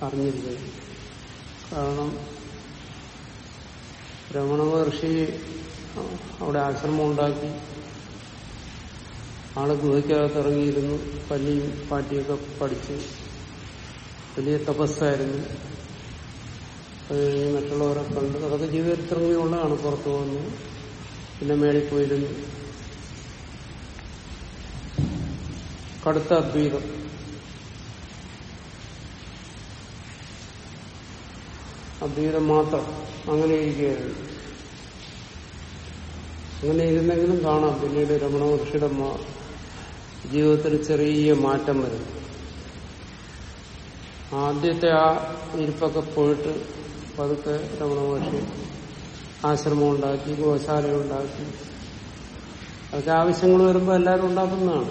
അറിഞ്ഞിരിക്കുന്നത് കാരണം രമണ മഹർഷി അവിടെ ആശ്രമം ഉണ്ടാക്കി ആള് ഗുഹയ്ക്കകത്ത് ഇറങ്ങിയിരുന്നു പല്ലിയും പാട്ടിയൊക്കെ പഠിച്ച് വലിയ തപസ്സായിരുന്നു അത് കഴിഞ്ഞ് മറ്റുള്ളവരെ കണ്ട് അതൊക്കെ ജീവിതത്തിറങ്ങിയുള്ളതാണ് പുറത്തു വന്നു പിന്നെ മേളിൽ പോയിരുന്നു കടുത്ത അദ്വൈതം അദ്വൈതം മാത്രം അങ്ങനെ ഇരിക്കുകയായിരുന്നു അങ്ങനെ ഇരുന്നെങ്കിലും കാണാം പിന്നീട് രമണ മഹർഷിയുടെ മാ- ജീവിതത്തിൽ ചെറിയ മാറ്റം വരും ആദ്യത്തെ ആ ഇരിപ്പൊക്കെ പോയിട്ട് പതുക്കെ രമണ മഹർഷി ആശ്രമം ഉണ്ടാക്കി ഗോശാല ഉണ്ടാക്കി അതൊക്കെ ആവശ്യങ്ങൾ വരുമ്പോൾ എല്ലാവരും ഉണ്ടാക്കുന്നതാണ്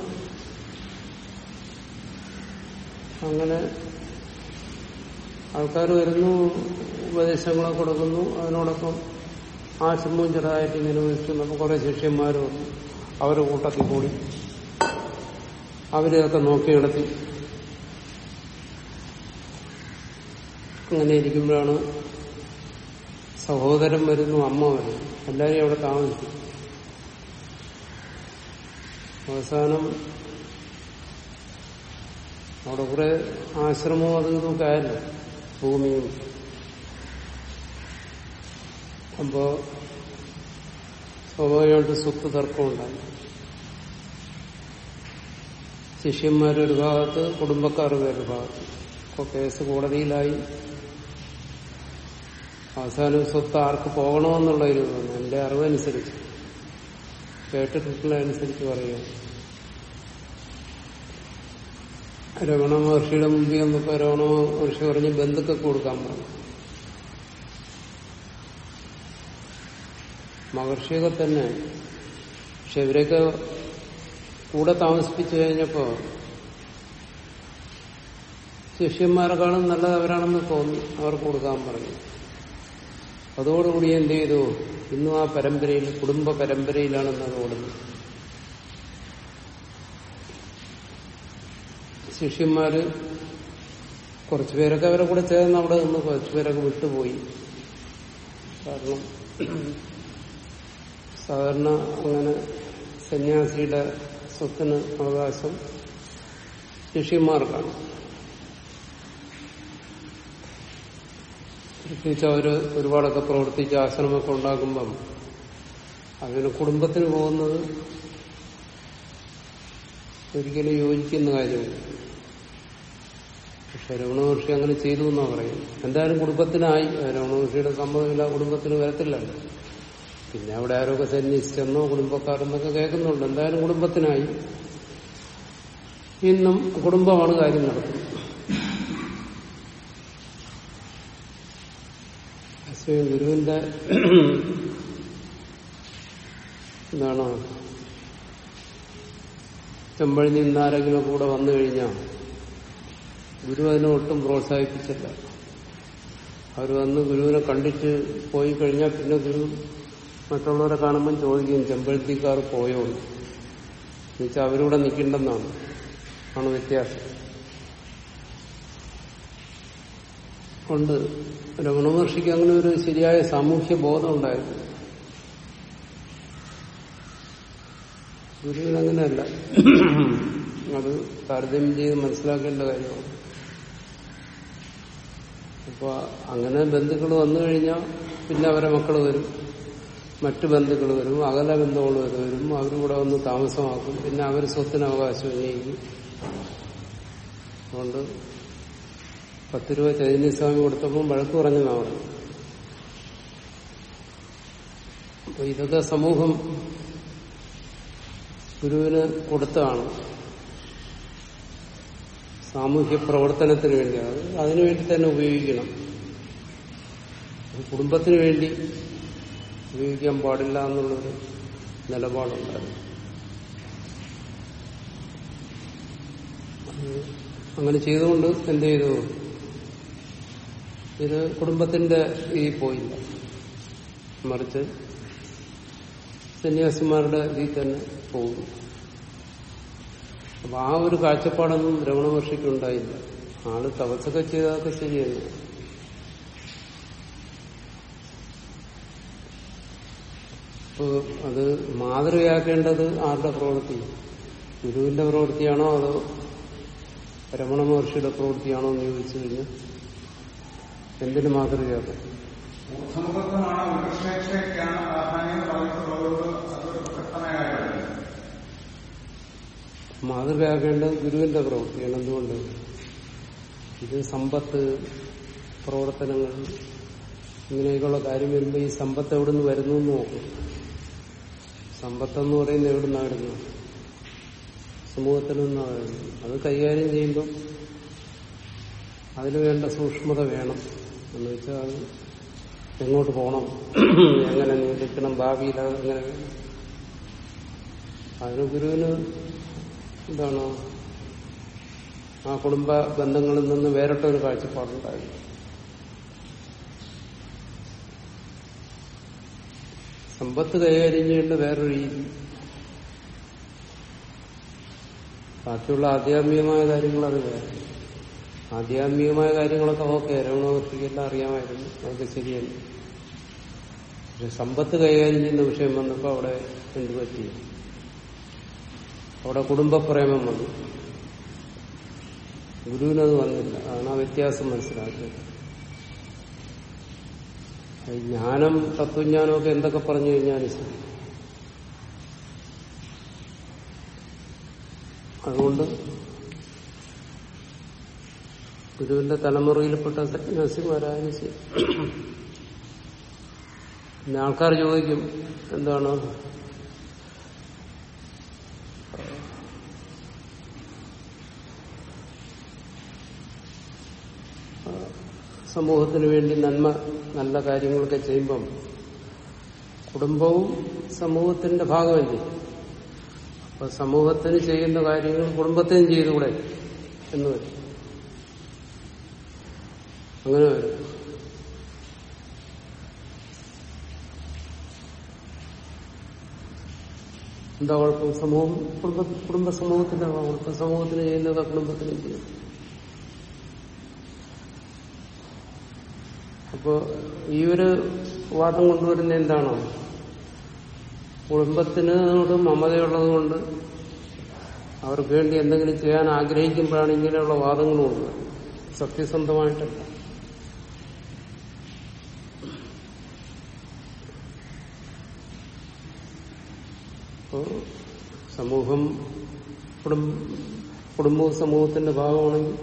അങ്ങനെ ആൾക്കാർ വരുന്നു ഉപദേശങ്ങളെ കൊടുക്കുന്നു അതിനോടൊപ്പം ആശ്രമവും ചെറുതായിട്ട് ഇങ്ങനെ വിളിച്ചു നമുക്ക് കുറെ ശിഷ്യന്മാർ വന്നു അവരുടെ കൂട്ടത്തിൽ കൂടി അവരെയൊക്കെ നോക്കി നടത്തി അങ്ങനെ ഇരിക്കുമ്പോഴാണ് സഹോദരൻ വരുന്നു അമ്മ വരുന്നു എല്ലാവരെയും അവിടെ താമസിക്കും അവസാനം അവിടെ കുറെ ആശ്രമവും അതും ഇതൊക്കെ ആയല്ലോ ഭൂമിയും അപ്പോ സ്വാഭാവികമായിട്ട് സ്വത്ത് തർക്കം ഉണ്ടായി ശിഷ്യന്മാരൊരു ഭാഗത്ത് കുടുംബക്കാർ വേറൊരു ഭാഗത്ത് ഇപ്പൊ കേസ് കോടതിയിലായി അവസാനം സ്വത്ത് ആർക്ക് പോകണമെന്നുള്ള ഒരു തോന്നുന്നു എന്റെ അറിവനുസരിച്ച് കേട്ടിട്ടുള്ള അനുസരിച്ച് പറയുക രമണ മഹർഷിയുടെ മുമ്പിൽ വന്നപ്പോ രമണ മഹർഷി പറഞ്ഞ് ബന്ധുക്കൾക്ക് കൊടുക്കാൻ പറഞ്ഞു മഹർഷിയൊക്കെ തന്നെ പക്ഷെ ഇവരെയൊക്കെ കൂടെ താമസിപ്പിച്ചു കഴിഞ്ഞപ്പോ ശിഷ്യന്മാരെക്കാളും നല്ലത് അവരാണെന്ന് തോന്നി അവർക്ക് കൊടുക്കാൻ പറഞ്ഞു അതോടുകൂടി എന്ത് ചെയ്തു ഇന്നും ആ പരമ്പരയിൽ കുടുംബ പരമ്പരയിലാണെന്ന് അത് ഓടുന്നത് ശിഷ്യന്മാര് കുറച്ചുപേരൊക്കെ അവരെ കൂടെ ചേർന്ന് അവിടെ നിന്ന് കുറച്ചുപേരൊക്കെ വിട്ടുപോയി കാരണം സാധാരണ അങ്ങനെ സന്യാസിയുടെ സ്വത്തിന് അവകാശം ശിഷ്യന്മാർക്കാണ് പ്രത്യേകിച്ച് അവര് ഒരുപാടൊക്കെ പ്രവർത്തിച്ച് ആശ്രമമൊക്കെ ഉണ്ടാക്കുമ്പം അതിന് കുടുംബത്തിന് പോകുന്നത് ഒരിക്കലും യോജിക്കുന്ന കാര്യമില്ല പക്ഷെ രമണമഹർഷി അങ്ങനെ ചെയ്തു എന്നാ പറയും എന്തായാലും കുടുംബത്തിനായി രമണമഹർഷിയുടെ സമ്മതമില്ല കുടുംബത്തിന് വരത്തില്ലല്ലോ പിന്നെ അവിടെ ആരൊക്കെ സന്യസിച്ചെന്നോ കുടുംബക്കാരെന്നൊക്കെ കേൾക്കുന്നുണ്ട് എന്തായാലും കുടുംബത്തിനായി ഇന്നും കുടുംബമാണ് കാര്യം നടത്തുന്നത് ശ്രീ ഗുരുവിന്റെ എന്താണ് ചെമ്പഴിഞ്ഞ് ഇന്നാരെങ്കിലും കൂടെ വന്നു കഴിഞ്ഞാൽ ഗുരു അതിനെ ഒട്ടും പ്രോത്സാഹിപ്പിച്ചില്ല അവർ വന്ന് ഗുരുവിനെ കണ്ടിട്ട് പോയി കഴിഞ്ഞാൽ പിന്നെ ഗുരു മറ്റുള്ളവരെ കാണുമ്പോൾ ചോദിക്കും ചെമ്പഴത്തിക്കാർ പോയോ എന്ന് എന്നുവെച്ചാൽ അവരിവിടെ നിൽക്കണ്ടെന്നാണ് ആണ് വ്യത്യാസം കൊണ്ട് രമണ മഹർഷിക്ക് അങ്ങനെ ഒരു ശരിയായ സാമൂഹ്യ ബോധം ഉണ്ടായിരുന്നു ഗുരുവിന് അങ്ങനെയല്ല അത് താരതമ്യം ചെയ്ത് മനസ്സിലാക്കേണ്ട കാര്യമാണ് അപ്പൊ അങ്ങനെ ബന്ധുക്കൾ വന്നു കഴിഞ്ഞാൽ പിന്നെ അവരെ മക്കൾ വരും മറ്റു ബന്ധുക്കൾ വരും അകല ബന്ധുക്കൾ വരും അവരിവിടെ വന്ന് താമസമാക്കും പിന്നെ അവർ സ്വത്തിന് അവകാശം ഉന്നയിക്കും അതുകൊണ്ട് പത്ത് രൂപ ചൈതന്യസ്വാമി കൊടുത്തപ്പോൾ വഴക്ക് പറഞ്ഞെന്നാ പറഞ്ഞു അപ്പൊ ഇതൊക്കെ സമൂഹം ഗുരുവിന് കൊടുത്തതാണ് സാമൂഹ്യ പ്രവർത്തനത്തിന് വേണ്ടി അത് അതിനുവേണ്ടി തന്നെ ഉപയോഗിക്കണം അത് കുടുംബത്തിന് വേണ്ടി ഉപയോഗിക്കാൻ പാടില്ല എന്നുള്ളൊരു നിലപാടുണ്ടായിരുന്നു അത് അങ്ങനെ ചെയ്തുകൊണ്ട് എന്ത് ചെയ്തു ഇത് കുടുംബത്തിന്റെ ഈ പോയില്ല മറിച്ച് സന്യാസിമാരുടെ ഇതിൽ തന്നെ പോകുന്നു അപ്പൊ ആ ഒരു കാഴ്ചപ്പാടൊന്നും രമണ മഹർഷിക്ക് ഉണ്ടായില്ല ആള് തപസ്സൊക്കെ ചെയ്തതൊക്കെ ശരിയല്ല ഇപ്പൊ അത് മാതൃകയാക്കേണ്ടത് ആരുടെ പ്രവൃത്തി ഗുരുവിന്റെ പ്രവൃത്തിയാണോ അതോ രമണ മഹർഷിയുടെ പ്രവൃത്തിയാണോ എന്ന് ചോദിച്ചു കഴിഞ്ഞാൽ എന്തിനു മാതൃകയാക്കും ഊർധമുഖത്വമാണ് ഉൽകൃഷ്ണേക്ഷയ്ക്കാണ് പ്രാധാന്യം പറഞ്ഞിട്ടുള്ളത് അതൊരു പ്രസക്തമായ കാര്യമല്ല മാതൃകയാക്കേണ്ടത് ഗുരുവിന്റെ പ്രവൃത്തിയാണ് എന്തുകൊണ്ട് ഇത് സമ്പത്ത് പ്രവർത്തനങ്ങൾ ഇങ്ങനെയൊക്കെയുള്ള കാര്യം വരുമ്പോൾ ഈ സമ്പത്ത് എവിടെ നിന്ന് വരുന്നു എന്ന് നോക്കും സമ്പത്തെന്ന് പറയുന്നത് എവിടെ നിന്നാണ് വരുന്നത് സമൂഹത്തിൽ നിന്നാണ് വരുന്നത് അത് കൈകാര്യം ചെയ്യുമ്പം അതിന് വേണ്ട സൂക്ഷ്മത വേണം എന്ന് വെച്ചാൽ അത് എങ്ങോട്ട് പോകണം എങ്ങനെ നിയന്ത്രിക്കണം ഭാവിയിൽ അത് എങ്ങനെ വേണം അതിന് ഗുരുവിന് എന്താണ് ആ കുടുംബ ബന്ധങ്ങളിൽ നിന്ന് വേറിട്ട ഒരു കാഴ്ചപ്പാടുണ്ടായി സമ്പത്ത് കൈകാര്യം ചെയ്യേണ്ട വേറൊരു രീതി ബാക്കിയുള്ള ആധ്യാത്മികമായ കാര്യങ്ങൾ അത് വേറെ ആധ്യാത്മികമായ കാര്യങ്ങളൊക്കെ ഓക്കെ രമണവർത്തിക്കെല്ലാം അറിയാമായിരുന്നു അതൊക്കെ ശരിയല്ല പക്ഷെ സമ്പത്ത് കൈകാര്യം ചെയ്യുന്ന വിഷയം വന്നപ്പോൾ അവിടെ എന്ത് പറ്റി അവിടെ കുടുംബപ്രേമം വന്നു ഗുരുവിനത് വന്നില്ല അതാണ് ആ വ്യത്യാസം മനസ്സിലാക്കിയത് ഈ ജ്ഞാനം തത്വജ്ഞാനമൊക്കെ എന്തൊക്കെ പറഞ്ഞു കഴിഞ്ഞാലും ശരി അതുകൊണ്ട് ഗുരുവിന്റെ തലമുറയിൽപ്പെട്ട സന്യാസിമാരായാലും ശരി പിന്നെ ആൾക്കാർ ചോദിക്കും എന്താണ് സമൂഹത്തിന് വേണ്ടി നന്മ നല്ല കാര്യങ്ങളൊക്കെ ചെയ്യുമ്പം കുടുംബവും സമൂഹത്തിന്റെ ഭാഗമല്ലേ അപ്പൊ സമൂഹത്തിന് ചെയ്യുന്ന കാര്യങ്ങൾ കുടുംബത്തിനും ചെയ്തുകൂടെ എന്ന് വരും അങ്ങനെ വരും എന്താ കുഴപ്പം സമൂഹം കുടുംബ കുടുംബ സമൂഹത്തിന്റെ കുഴപ്പം സമൂഹത്തിന് ചെയ്യുന്നതൊക്കെ കുടുംബത്തിനും ചെയ്യും അപ്പോ ഈ ഒരു വാദം കൊണ്ടുവരുന്ന എന്താണോ കുടുംബത്തിനോട് മമതയുള്ളത് കൊണ്ട് അവർക്ക് വേണ്ടി എന്തെങ്കിലും ചെയ്യാൻ ആഗ്രഹിക്കുമ്പോഴാണ് ഇങ്ങനെയുള്ള വാദങ്ങൾ കൊണ്ടുവരുന്നത് സത്യസന്ധമായിട്ടല്ല അപ്പോ സമൂഹം കുടുംബ കുടുംബവും സമൂഹത്തിന്റെ ഭാഗമാണെങ്കിൽ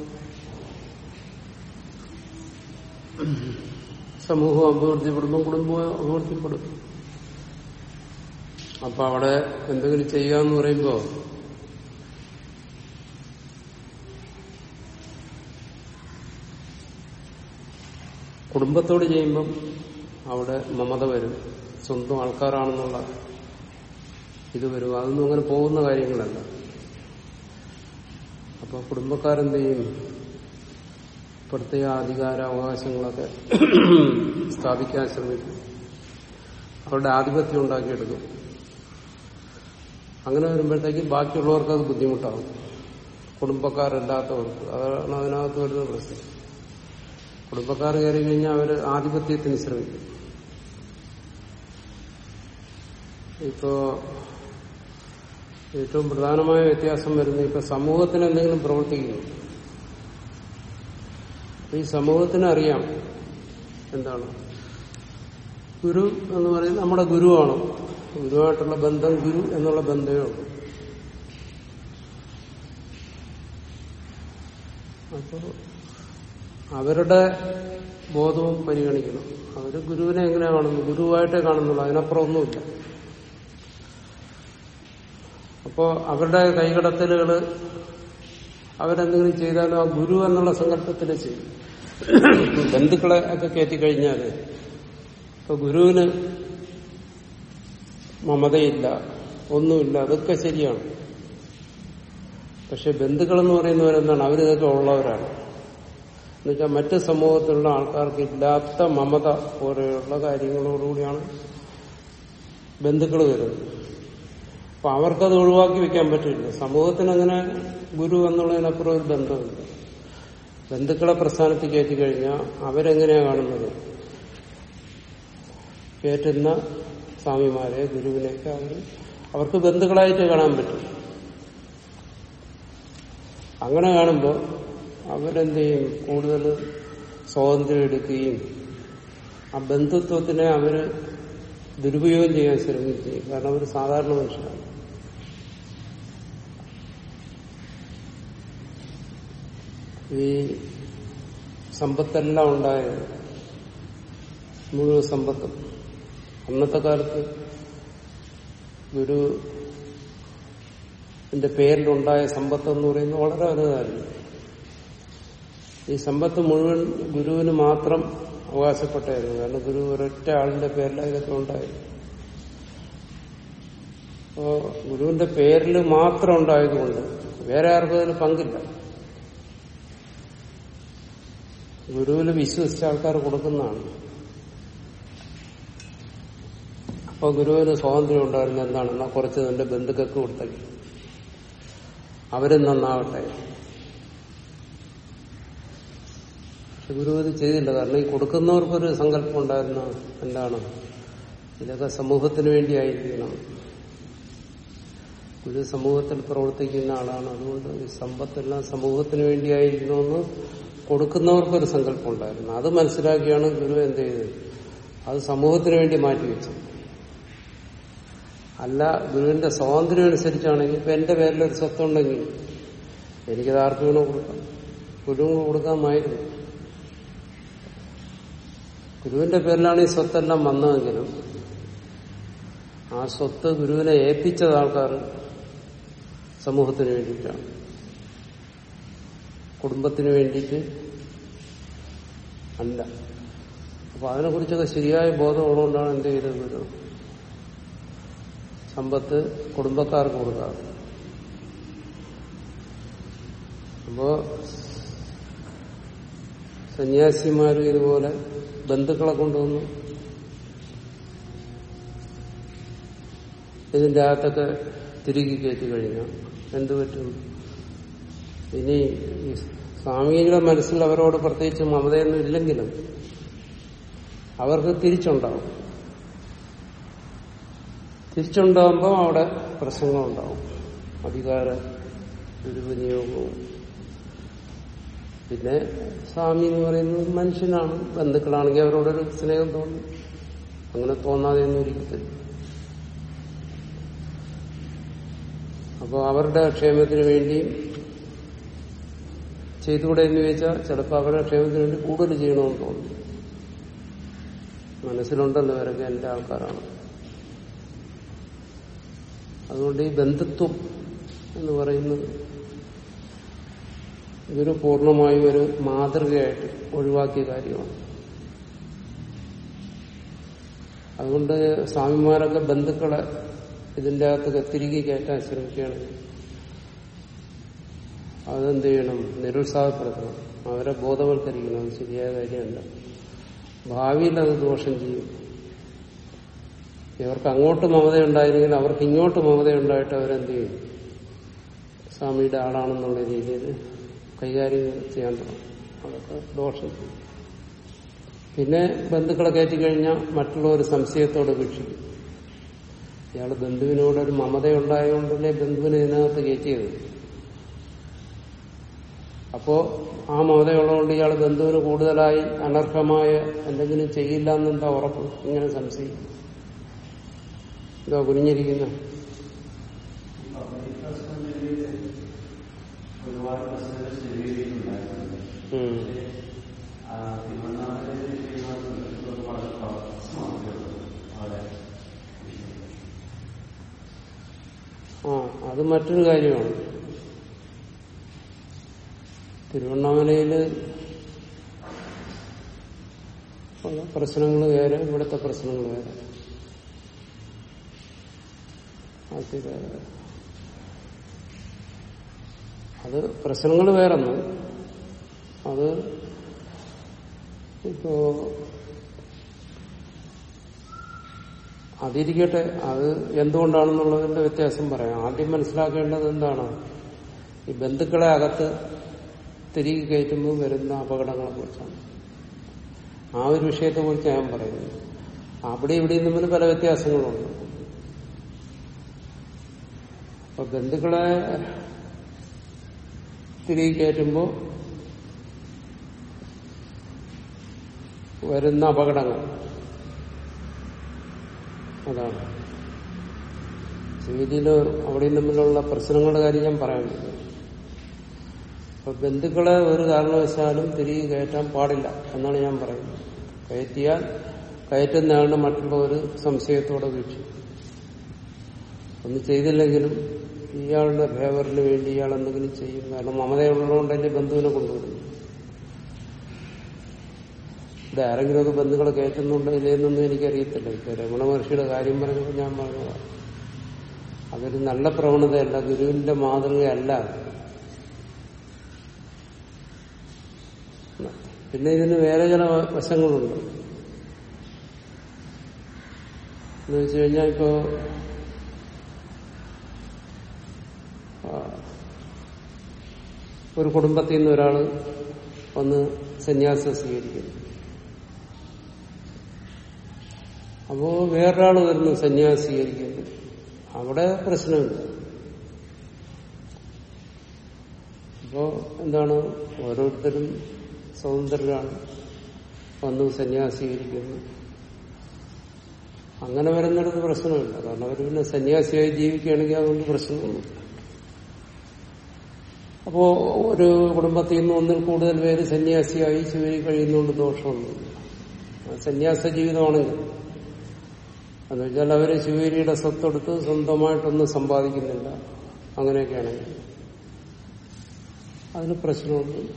സമൂഹം അഭിവൃദ്ധിപ്പെടുമ്പോൾ കുടുംബവും അഭിവൃദ്ധിപ്പെടും അപ്പൊ അവിടെ എന്തെങ്കിലും ചെയ്യാന്ന് പറയുമ്പോ കുടുംബത്തോട് ചെയ്യുമ്പം അവിടെ മമത വരും സ്വന്തം ആൾക്കാരാണെന്നുള്ള ഇത് വരും അതൊന്നും അങ്ങനെ പോകുന്ന കാര്യങ്ങളല്ല അപ്പൊ കുടുംബക്കാരെന്ത് ചെയ്യും പ്രത്യേക അധികാര അവകാശങ്ങളൊക്കെ സ്ഥാപിക്കാൻ ശ്രമിക്കും അവരുടെ ആധിപത്യം ഉണ്ടാക്കിയെടുക്കും അങ്ങനെ വരുമ്പോഴത്തേക്ക് ബാക്കിയുള്ളവർക്ക് അത് ബുദ്ധിമുട്ടാകും കുടുംബക്കാരല്ലാത്തവർക്ക് അതാണ് അതിനകത്ത് വരുന്ന പ്രശ്നം കുടുംബക്കാർ കയറി കഴിഞ്ഞാൽ അവർ ആധിപത്യത്തിന് ശ്രമിക്കും ഇപ്പോ ഏറ്റവും പ്രധാനമായ വ്യത്യാസം വരുന്നത് ഇപ്പൊ സമൂഹത്തിന് എന്തെങ്കിലും പ്രവർത്തിക്കുന്നു ഈ സമൂഹത്തിന് അറിയാം എന്താണ് ഗുരു എന്ന് പറയുന്നത് നമ്മുടെ ഗുരുവാണ് ഗുരുവായിട്ടുള്ള ബന്ധം ഗുരു എന്നുള്ള ബന്ധമേ ഉള്ളൂ അപ്പോൾ അവരുടെ ബോധവും പരിഗണിക്കണം അവര് ഗുരുവിനെ എങ്ങനെയാ കാണുന്നു ഗുരുവായിട്ടേ കാണുന്നുള്ളൂ അതിനപ്പുറം ഒന്നുമില്ല അപ്പോ അവരുടെ കൈകടത്തലുകള് അവരെന്തെങ്കിലും ചെയ്താലും ആ ഗുരു എന്നുള്ള സങ്കല്പത്തിൽ ചെയ്യും ബന്ധുക്കളെ ഒക്കെ കയറ്റിക്കഴിഞ്ഞാല് ഇപ്പൊ ഗുരുവിന് മമതയില്ല ഒന്നുമില്ല അതൊക്കെ ശരിയാണ് പക്ഷെ ബന്ധുക്കളെന്ന് പറയുന്നവരെന്താണ് അവരിതൊക്കെ ഉള്ളവരാണ് എന്നുവെച്ചാൽ മറ്റ് സമൂഹത്തിലുള്ള ആൾക്കാർക്ക് ഇല്ലാത്ത മമത പോലെയുള്ള കാര്യങ്ങളോടുകൂടിയാണ് ബന്ധുക്കൾ വരുന്നത് അപ്പൊ അവർക്കത് ഒഴിവാക്കി വെക്കാൻ പറ്റില്ല സമൂഹത്തിന് അങ്ങനെ ഗുരു എന്നുള്ളതിനപ്പുറം ഒരു ബന്ധമില്ല ബന്ധുക്കളെ പ്രസ്ഥാനത്തിൽ കയറ്റി കഴിഞ്ഞാൽ അവരെങ്ങനെയാ കാണുന്നത് കയറ്റുന്ന സ്വാമിമാരെ ഗുരുവിനെയൊക്കെ അവർ അവർക്ക് ബന്ധുക്കളായിട്ട് കാണാൻ പറ്റും അങ്ങനെ കാണുമ്പോൾ അവരെന്ത് ചെയ്യും കൂടുതൽ സ്വാതന്ത്ര്യം എടുക്കുകയും ആ ബന്ധുത്വത്തിനെ അവര് ദുരുപയോഗം ചെയ്യാൻ ശ്രമിക്കുകയും കാരണം അവർ സാധാരണ മനുഷ്യരാണ് ഈ സമ്പത്തെല്ലാം ഉണ്ടായത് മുഴുവൻ സമ്പത്തും അന്നത്തെ കാലത്ത് ഗുരു ന്റെ പേരിലുണ്ടായ സമ്പത്ത് എന്ന് പറയുന്നത് വളരെ വലുതായിരുന്നു ഈ സമ്പത്ത് മുഴുവൻ ഗുരുവിന് മാത്രം അവകാശപ്പെട്ടായിരുന്നു കാരണം ഗുരു ഒരൊറ്റ ആളിന്റെ പേരിലാണ് ഇതൊക്കെ ഉണ്ടായത് അപ്പോ ഗുരുവിന്റെ പേരിൽ മാത്രം ഉണ്ടായതുകൊണ്ട് വേറെ ആർക്കും അതിന് പങ്കില്ല ഗുരുവിൽ വിശ്വസിച്ച ആൾക്കാർ കൊടുക്കുന്നതാണ് അപ്പൊ ഗുരുവിന് സ്വാതന്ത്ര്യം ഉണ്ടായിരുന്ന എന്താണ് എന്നാ കുറച്ച് തന്റെ ബന്ധുക്കൾക്ക് കൊടുത്തേക്ക് അവരും നന്നാവട്ടെ പക്ഷെ ഗുരു അത് ചെയ്തില്ല കാരണം ഈ കൊടുക്കുന്നവർക്കൊരു സങ്കല്പം ഉണ്ടായിരുന്ന എന്താണ് ഇതൊക്കെ സമൂഹത്തിന് വേണ്ടിയായിരിക്കണം ഗുരു സമൂഹത്തിൽ പ്രവർത്തിക്കുന്ന ആളാണ് അതുകൊണ്ട് ഈ സമ്പത്തെല്ലാം സമൂഹത്തിന് വേണ്ടിയായിരിക്കണമെന്ന് കൊടുക്കുന്നവർക്കൊരു സങ്കല്പം ഉണ്ടായിരുന്നു അത് മനസ്സിലാക്കിയാണ് ഗുരു എന്ത് ചെയ്തത് അത് സമൂഹത്തിന് വേണ്ടി മാറ്റിവെച്ചത് അല്ല ഗുരുവിന്റെ സ്വാതന്ത്ര്യം അനുസരിച്ചാണെങ്കിൽ ഇപ്പൊ എന്റെ പേരിലൊരു സ്വത്തുണ്ടെങ്കിൽ എനിക്കത് ആർക്ക് വേണോ കൊടുക്കാം ഗുരുവിന് കൊടുക്കാമായിരുന്നു ഗുരുവിന്റെ പേരിലാണ് ഈ സ്വത്തെല്ലാം വന്നതെങ്കിലും ആ സ്വത്ത് ഗുരുവിനെ ഏൽപ്പിച്ചത് ആൾക്കാർ സമൂഹത്തിന് വേണ്ടിയിട്ടാണ് കുടുംബത്തിന് വേണ്ടിയിട്ട് അല്ല അപ്പൊ അതിനെക്കുറിച്ചൊക്കെ ശരിയായ ബോധമുള്ളതുകൊണ്ടാണ് എന്ത് ചെയ്തത് ഗുരു സമ്പത്ത് കുടുംബക്കാർക്ക് കൊടുക്കാറ് അപ്പോ സന്യാസിമാരും ഇതുപോലെ ബന്ധുക്കളെ കൊണ്ടുവന്നു ഇതിന്റെ അകത്തൊക്കെ തിരികെ കയറ്റി കഴിഞ്ഞാൽ എന്തു പറ്റും ഇനി ഈ സ്വാമിയുടെ മനസ്സിൽ അവരോട് പ്രത്യേകിച്ച് മമതയൊന്നും ഇല്ലെങ്കിലും അവർക്ക് തിരിച്ചുണ്ടാവും തിരിച്ചുണ്ടാകുമ്പോൾ അവിടെ പ്രശ്നങ്ങളുണ്ടാവും അധികാര ദുരുപനിയോഗവും പിന്നെ സ്വാമി എന്ന് പറയുന്നത് മനുഷ്യനാണ് ബന്ധുക്കളാണെങ്കിൽ അവരോടൊരു സ്നേഹം തോന്നും അങ്ങനെ തോന്നാതെ ഒന്നും ഇരിക്കത്തില്ല അപ്പോൾ അവരുടെ ക്ഷേമത്തിന് വേണ്ടി ചെയ്തുകൂടെ എന്ന് ചോദിച്ചാൽ ചിലപ്പോൾ അവരുടെ ക്ഷേമത്തിന് വേണ്ടി കൂടുതൽ ചെയ്യണമെന്ന് തോന്നും മനസ്സിലുണ്ടല്ലോ ഇവരൊക്കെ എന്റെ ആൾക്കാരാണ് അതുകൊണ്ട് ഈ ബന്ധുത്വം എന്ന് പറയുന്നത് ഇതൊരു പൂർണ്ണമായും ഒരു മാതൃകയായിട്ട് ഒഴിവാക്കിയ കാര്യമാണ് അതുകൊണ്ട് സ്വാമിമാരൊക്കെ ബന്ധുക്കളെ ഇതിന്റെ അകത്തൊക്കെ തിരികെ കയറ്റാൻ ശ്രമിക്കുകയാണെങ്കിൽ അതെന്ത് ചെയ്യണം നിരുത്സാഹപ്പെടുത്തണം അവരെ ബോധവൽക്കരിക്കണം അത് ശരിയായ കാര്യമല്ല ഭാവിയിൽ അത് ദോഷം ചെയ്യും ഇവർക്ക് അങ്ങോട്ട് മമതയുണ്ടായിരുന്നെങ്കിൽ അവർക്ക് ഇങ്ങോട്ട് മമതയുണ്ടായിട്ട് അവരെന്ത് ചെയ്യും സ്വാമിയുടെ ആളാണെന്നുള്ള രീതിയിൽ കൈകാര്യം ചെയ്യാൻ തുടങ്ങും അതൊക്കെ ദോഷം ചെയ്യും പിന്നെ ബന്ധുക്കളെ കയറ്റി കഴിഞ്ഞാൽ മറ്റുള്ളവർ സംശയത്തോടെ വീക്ഷിക്കും ഇയാൾ ബന്ധുവിനോടൊരു മമതയുണ്ടായതുകൊണ്ടല്ലേ ബന്ധുവിനെ ഇതിനകത്ത് കയറ്റിയത് അപ്പോ ആ മമതയുള്ളതുകൊണ്ട് ഇയാൾ ബന്ധുവിന് കൂടുതലായി അനർഹമായ എന്തെങ്കിലും ചെയ്യില്ല എന്നെന്താ ഉറപ്പ് ഇങ്ങനെ സംശയിക്കും ഇതാ കുനിഞ്ഞിരിക്കുന്ന ഒരുപാട് പ്രശ്നങ്ങൾ സ്ഥിരീകരിക്കുന്നുണ്ടായിരുന്നു ഉം. ആ, തിരുവണ്ണാമലയിലെ ശ്രീനിവാസൻ വളരെ പ്രശ്നമാണ് അവിടെ ആ അത് മറ്റൊരു കാര്യമാണ് തിരുവണ്ണാമലയില് ഉള്ള പ്രശ്നങ്ങൾ വേറെ ഇവിടുത്തെ പ്രശ്നങ്ങൾ വേറെ അത് വേറെ. അത് പ്രശ്നങ്ങൾ വേറൊന്ന് അത് ഇപ്പോ അതിരിക്കട്ടെ അത് എന്തുകൊണ്ടാണെന്നുള്ളതിന്റെ വ്യത്യാസം പറയാം ആദ്യം മനസ്സിലാക്കേണ്ടത് എന്താണ് ഈ ബന്ധുക്കളെ അകത്ത് തിരികെ കയറ്റുമ്പോൾ വരുന്ന അപകടങ്ങളെ കുറിച്ചാണ് ആ ഒരു വിഷയത്തെ കുറിച്ച് ഞാൻ പറയുന്നത് അവിടെ ഇവിടെയും തമ്മിൽ പല വ്യത്യാസങ്ങളുണ്ട് അപ്പൊ ബന്ധുക്കളെ തിരികെ കയറ്റുമ്പോൾ വരുന്ന അപകടങ്ങൾ അതാണ് ശിവജിയില് അവിടെയും തമ്മിലുള്ള പ്രശ്നങ്ങളുടെ കാര്യം ഞാൻ പറയുന്നത് അപ്പൊ ബന്ധുക്കളെ ഒരു കാരണവശാലും തിരികെ കയറ്റാൻ പാടില്ല എന്നാണ് ഞാൻ പറയുന്നത് കയറ്റിയാൽ കയറ്റുന്നയാളുടെ മറ്റുള്ള ഒരു സംശയത്തോടെ വീക്ഷിക്കും ഒന്നും ചെയ്തില്ലെങ്കിലും ഇയാളുടെ ഫേവറിന് വേണ്ടി ഇയാൾ എന്തെങ്കിലും ചെയ്യും കാരണം മമതയുള്ളതുകൊണ്ടല്ലേ ബന്ധുവിനെ കൊണ്ടുവരുന്നു ഇവിടെ ആരെങ്കിലും ഒക്കെ ബന്ധുക്കളെ കയറ്റുന്നുണ്ടോ ഇല്ലെന്നൊന്നും എനിക്കറിയത്തില്ല ഇപ്പൊ രമണ മഹർഷിയുടെ കാര്യം പറഞ്ഞപ്പോൾ ഞാൻ പറഞ്ഞതാണ് അതൊരു നല്ല പ്രവണതയല്ല ഗുരുവിന്റെ മാതൃകയല്ല പിന്നെ ഇതിന് വേറെ ചില വശങ്ങളുണ്ട് എന്ന് വെച്ച് കഴിഞ്ഞാൽ ഇപ്പോ ആ, ഒരു കുടുംബത്തിൽ നിന്ന് ഒരാള് വന്ന് സന്യാസം സ്വീകരിക്കുന്നു അപ്പോ വേറൊരാൾ വരുന്നു സന്യാസം സ്വീകരിക്കുന്നു അവിടെ പ്രശ്നമില്ല അപ്പോ എന്താണ് ഓരോരുത്തരും സ്വതന്ത്രരാണ് വന്നു സന്യാസം സ്വീകരിക്കുന്നു അങ്ങനെ വരുന്നിടത്ത് പ്രശ്നമില്ല കാരണം അവർ പിന്നെ സന്യാസിയായി ജീവിക്കുകയാണെങ്കിൽ അതുകൊണ്ട് പ്രശ്നമൊന്നുമില്ല അപ്പോ ഒരു കുടുംബത്തിൽ നിന്ന് ഒന്നിൽ കൂടുതൽ പേര് സന്യാസിയായി ശിവരി കഴിയുന്നതുകൊണ്ട് ദോഷമൊന്നുമില്ല അത് സന്യാസ ജീവിതമാണെങ്കിൽ എന്ന് വെച്ചാൽ അവര് ശിവേരിയുടെ സ്വത്തെടുത്ത് സ്വന്തമായിട്ടൊന്നും സമ്പാദിക്കുന്നില്ല അങ്ങനെയൊക്കെയാണെങ്കിൽ അതിന് പ്രശ്നമൊന്നുമില്ല